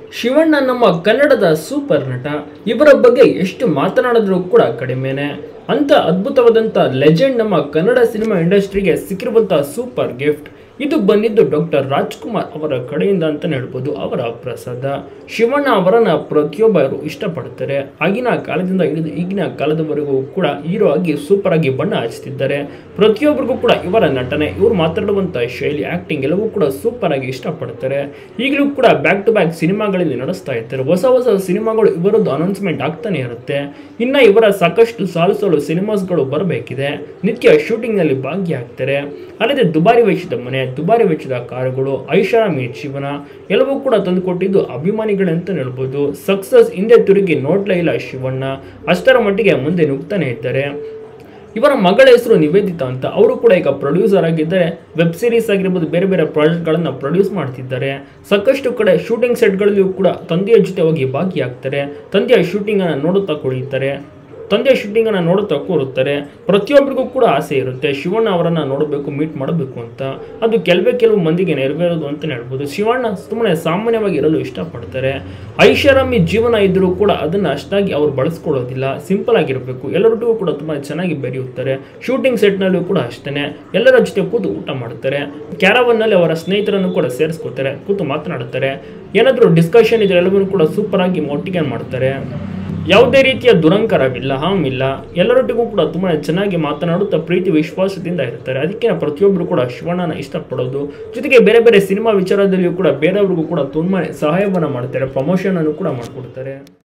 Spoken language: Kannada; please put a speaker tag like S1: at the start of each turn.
S1: ಶಿವಣ್ಣ ನಮ್ಮ ಕನ್ನಡದ ಸೂಪರ್ ನಟ ಇವರ ಬಗ್ಗೆ ಎಷ್ಟು ಮಾತನಾಡಿದ್ರೂ ಕೂಡ ಕಡಿಮೆನೆ ಅಂತ ಅದ್ಭುತವಾದಂಥ ಲೆಜೆಂಡ್ ನಮ್ಮ ಕನ್ನಡ ಸಿನಿಮಾ ಇಂಡಸ್ಟ್ರಿಗೆ ಸಿಕ್ಕಿರುವಂಥ ಸೂಪರ್ ಗಿಫ್ಟ್ ಇದು ಬಂದಿದ್ದು ಡಾಕ್ಟರ್ ರಾಜ್ಕುಮಾರ್ ಅವರ ಕಡೆಯಿಂದ ಅಂತ ಹೇಳ್ಬೋದು ಅವರ ಪ್ರಸಾದ ಶಿವಣ್ಣ ಅವರನ್ನ ಪ್ರತಿಯೊಬ್ಬರು ಇಷ್ಟಪಡ್ತಾರೆ ಆಗಿನ ಕಾಲದಿಂದ ಹಿಡಿದು ಈಗಿನ ಕಾಲದವರೆಗೂ ಕೂಡ ಹೀರೋ ಆಗಿ ಸೂಪರ್ ಆಗಿ ಬಣ್ಣ ಹಚ್ಚುತ್ತಿದ್ದಾರೆ ಪ್ರತಿಯೊಬ್ಬರಿಗೂ ಕೂಡ ಇವರ ನಟನೆ ಇವರು ಮಾತಾಡುವಂಥ ಶೈಲಿ ಆಕ್ಟಿಂಗ್ ಎಲ್ಲವೂ ಕೂಡ ಸೂಪರ್ ಆಗಿ ಇಷ್ಟಪಡ್ತಾರೆ ಈಗಲೂ ಕೂಡ ಬ್ಯಾಕ್ ಟು ಬ್ಯಾಕ್ ಸಿನಿಮಾಗಳಲ್ಲಿ ನಡೆಸ್ತಾ ಇರ್ತಾರೆ ಹೊಸ ಹೊಸ ಸಿನಿಮಾಗಳು ಇವರದ್ದು ಅನೌನ್ಸ್ಮೆಂಟ್ ಆಗ್ತಾನೆ ಇರುತ್ತೆ ಇನ್ನ ಇವರ ಸಾಕಷ್ಟು ಸಾಲು ಸಾಲು ಸಿನಿಮಾಸ್ಗಳು ಬರಬೇಕಿದೆ ನಿತ್ಯ ಶೂಟಿಂಗ್ನಲ್ಲಿ ಭಾಗಿಯಾಗ್ತಾರೆ ಅಲ್ಲದೆ ದುಬಾರಿ ವೆಚ್ಚದ ಮನೆ ದುಬಾರಿ ವೆಚ್ಚದ ಕಾರುಗಳು ಐಷಾರಾಮಿ ಜೀವನ ಎಲ್ಲವೂ ಕೂಡ ತಂದುಕೊಟ್ಟಿದ್ದು ಅಭಿಮಾನಿಗಳಂತ ಹೇಳ್ಬೋದು ಸಕ್ಸಸ್ ಹಿಂದೆ ತಿರುಗಿ ನೋಡ್ಲೇ ಇಲ್ಲ ಶಿವಣ್ಣ ಅಷ್ಟರ ಮಟ್ಟಿಗೆ ಮುಂದೆ ನುಗ್ತಾನೆ ಇದ್ದಾರೆ ಇವರ ಮಗಳ ಹೆಸರು ನಿವೇದಿತಾ ಅಂತ ಅವರು ಕೂಡ ಈಗ ಪ್ರೊಡ್ಯೂಸರ್ ಆಗಿದ್ದಾರೆ ವೆಬ್ ಸೀರೀಸ್ ಆಗಿರ್ಬೋದು ಬೇರೆ ಬೇರೆ ಪ್ರಾಜೆಕ್ಟ್ಗಳನ್ನು ಪ್ರೊಡ್ಯೂಸ್ ಮಾಡ್ತಿದ್ದಾರೆ ಸಾಕಷ್ಟು ಕಡೆ ಶೂಟಿಂಗ್ ಸೆಟ್ಗಳಲ್ಲಿಯೂ ಕೂಡ ತಂದೆಯ ಜೊತೆ ಹೋಗಿ ಭಾಗಿಯಾಗ್ತಾರೆ ತಂದೆಯ ಶೂಟಿಂಗನ್ನು ನೋಡುತ್ತಾ ಕುಳಿತಾರೆ ತಂದೆಯ ಶೂಟಿಂಗನ್ನು ನೋಡುತ್ತಾ ಕೂರುತ್ತಾರೆ ಪ್ರತಿಯೊಬ್ಬರಿಗೂ ಕೂಡ ಆಸೆ ಇರುತ್ತೆ ಶಿವಣ್ಣ ಅವರನ್ನು ನೋಡಬೇಕು ಮೀಟ್ ಮಾಡಬೇಕು ಅಂತ ಅದು ಕೆಲವೇ ಕೆಲವು ಮಂದಿಗೆ ನೆರವೇರೋದು ಅಂತಲೇ ಹೇಳ್ಬೋದು ಶಿವಣ್ಣ ಸುಮ್ಮನೆ ಸಾಮಾನ್ಯವಾಗಿ ಇರಲು ಇಷ್ಟಪಡ್ತಾರೆ ಐಷಾರಾಮಿ ಜೀವನ ಇದ್ದರೂ ಕೂಡ ಅದನ್ನು ಅಷ್ಟಾಗಿ ಅವ್ರು ಬಳಸ್ಕೊಳ್ಳೋದಿಲ್ಲ ಸಿಂಪಲ್ ಆಗಿರಬೇಕು ಎಲ್ಲರೊಟ್ಟಿಗೂ ಕೂಡ ತುಂಬ ಚೆನ್ನಾಗಿ ಬೆರೆಯುತ್ತಾರೆ ಶೂಟಿಂಗ್ ಸೆಟ್ನಲ್ಲೂ ಕೂಡ ಅಷ್ಟೇ ಎಲ್ಲರ ಜೊತೆ ಕೂತು ಊಟ ಮಾಡ್ತಾರೆ ಕ್ಯಾರವನ್ನಲ್ಲಿ ಅವರ ಸ್ನೇಹಿತರನ್ನು ಕೂಡ ಸೇರಿಸ್ಕೊತಾರೆ ಕೂತು ಮಾತನಾಡುತ್ತಾರೆ ಏನಾದರೂ ಡಿಸ್ಕಷನ್ ಇದ್ರೆ ಎಲ್ಲವನ್ನೂ ಕೂಡ ಸೂಪರ್ ಆಗಿ ಒಟ್ಟಿಗೆ ಮಾಡ್ತಾರೆ ಯಾವುದೇ ರೀತಿಯ ದುರಂಕಾರವಿಲ್ಲ ಹಾಮಿಲ್ಲ ಎಲ್ಲರೊಟ್ಟಿಗೂ ಕೂಡ ತುಂಬಾ ಚೆನ್ನಾಗಿ ಮಾತನಾಡುತ್ತಾ ಪ್ರೀತಿ ವಿಶ್ವಾಸದಿಂದ ಇರ್ತಾರೆ ಅದಕ್ಕೆ ಪ್ರತಿಯೊಬ್ಬರು ಕೂಡ ಶಿವಣ್ಣನ ಇಷ್ಟಪಡೋದು ಜೊತೆಗೆ ಬೇರೆ ಬೇರೆ ಸಿನಿಮಾ ವಿಚಾರದಲ್ಲಿಯೂ ಕೂಡ ಬೇರೆಯವ್ರಿಗೂ ಕೂಡ ತುಂಬಾ ಸಹಾಯವನ್ನು ಮಾಡ್ತಾರೆ ಪ್ರಮೋಷನ್ ಅನ್ನು ಕೂಡ ಮಾಡಿಕೊಡ್ತಾರೆ